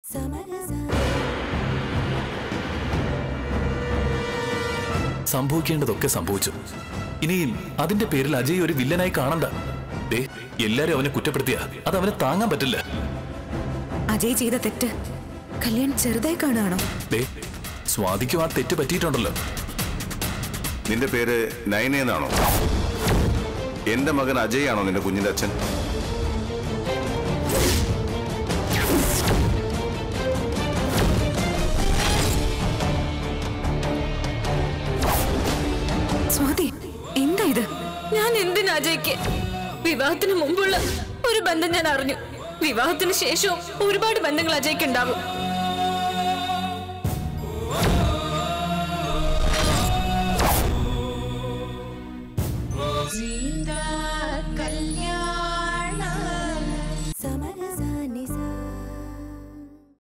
സംഭവിക്കേണ്ടതൊക്കെ സംഭവിച്ചു ഇനി അതിന്റെ പേരിൽ അജയ് ഒരു വില്ലനായി കാണണ്ട ദേ എല്ലാരും അവനെ കുറ്റപ്പെടുത്തിയ അത് അവനെ താങ്ങാൻ പറ്റില്ല അജയ് ചെയ്ത തെറ്റ് കല്യാൺ ചെറുതായി കാണുകയാണോ ദേ സ്വാതിക്കും ആ തെറ്റ് പറ്റിയിട്ടുണ്ടല്ലോ നിന്റെ പേര് നയന എന്നാണോ എന്റെ മകൻ അജയ് ആണോ നിന്റെ കുഞ്ഞിന്റെ അച്ഛൻ സ്വാതി എന്താ ഇത് ഞാൻ എന്തിനാ അജയ്ക്ക് വിവാഹത്തിന് മുമ്പുള്ള ഒരു ബന്ധം ഞാൻ അറിഞ്ഞു വിവാഹത്തിന് ശേഷവും ഒരുപാട് ബന്ധങ്ങൾ അജയ്ക്ക് ഉണ്ടാവും